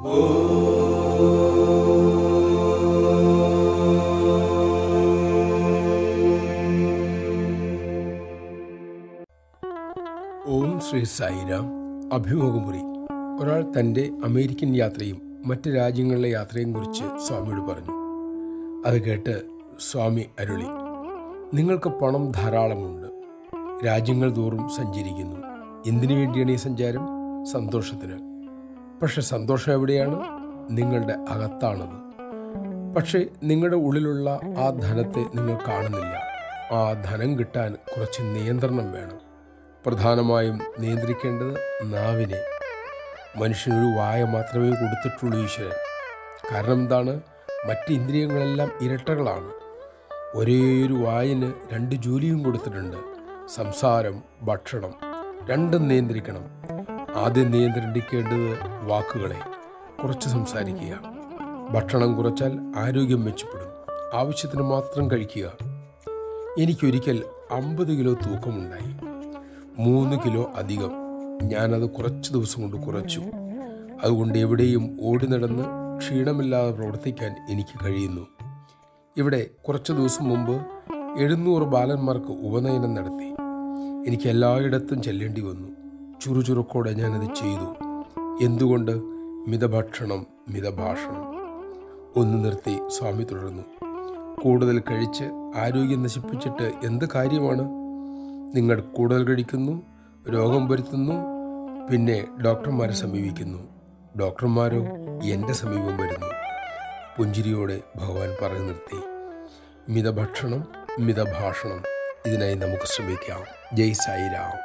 ഓം ശ്രീ സായിരാം അഭിമുഖമുറി ഒരാൾ തൻ്റെ അമേരിക്കൻ യാത്രയും മറ്റ് രാജ്യങ്ങളിലെ യാത്രയും കുറിച്ച് സ്വാമിയോട് പറഞ്ഞു അത് കേട്ട് സ്വാമി അരുളി നിങ്ങൾക്ക് പണം ധാരാളമുണ്ട് രാജ്യങ്ങൾ തോറും സഞ്ചരിക്കുന്നു എന്തിനു വേണ്ടിയാണ് ഈ സഞ്ചാരം സന്തോഷത്തിന് പക്ഷെ സന്തോഷം എവിടെയാണ് നിങ്ങളുടെ അകത്താണത് പക്ഷേ നിങ്ങളുടെ ഉള്ളിലുള്ള ആ ധനത്തെ നിങ്ങൾ കാണുന്നില്ല ആ ധനം കിട്ടാൻ കുറച്ച് നിയന്ത്രണം വേണം പ്രധാനമായും നിയന്ത്രിക്കേണ്ടത് നാവിനെ മനുഷ്യനൊരു വായ മാത്രമേ കൊടുത്തിട്ടുള്ളൂ ഈശ്വരൻ കാരണം എന്താണ് മറ്റ് ഇന്ദ്രിയങ്ങളെല്ലാം ഇരട്ടകളാണ് ഒരേയൊരു വായന് രണ്ട് ജോലിയും കൊടുത്തിട്ടുണ്ട് സംസാരം ഭക്ഷണം രണ്ടും നിയന്ത്രിക്കണം ആദ്യം നിയന്ത്രിക്കേണ്ടത് വാക്കുകളെ കുറച്ച് സംസാരിക്കുക ഭക്ഷണം കുറച്ചാൽ ആരോഗ്യം മെച്ചപ്പെടും ആവശ്യത്തിന് മാത്രം കഴിക്കുക എനിക്കൊരിക്കൽ അമ്പത് കിലോ തൂക്കമുണ്ടായി മൂന്ന് കിലോ അധികം ഞാനത് കുറച്ച് ദിവസം കൊണ്ട് കുറച്ചു അതുകൊണ്ട് എവിടെയും ഓടി നടന്ന് ക്ഷീണമില്ലാതെ പ്രവർത്തിക്കാൻ എനിക്ക് കഴിയുന്നു ഇവിടെ കുറച്ച് ദിവസം മുമ്പ് എഴുന്നൂറ് ബാലന്മാർക്ക് ഉപനയനം നടത്തി എനിക്ക് എല്ലായിടത്തും ചെല്ലേണ്ടി വന്നു ചുറുചുറുക്കോടെ ഞാനത് ചെയ്തു എന്തുകൊണ്ട് മിതഭക്ഷണം മിതഭാഷണം ഒന്ന് നിർത്തി സ്വാമി തുടർന്നു കൂടുതൽ കഴിച്ച് ആരോഗ്യം നശിപ്പിച്ചിട്ട് എന്ത് കാര്യമാണ് നിങ്ങൾ കൂടുതൽ കഴിക്കുന്നു രോഗം വരുത്തുന്നു പിന്നെ ഡോക്ടർമാരെ സമീപിക്കുന്നു ഡോക്ടർമാരോ എൻ്റെ സമീപം വരുന്നു പുഞ്ചിരിയോടെ ഭഗവാൻ പറഞ്ഞു നിർത്തി മിതഭക്ഷണം മിതഭാഷണം ഇതിനായി നമുക്ക് ശ്രമിക്കാം ജയ് സായിരാം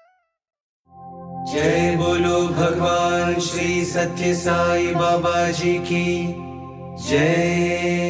जय बोलो भगवान श्री सत्य साई बाबा जी की जय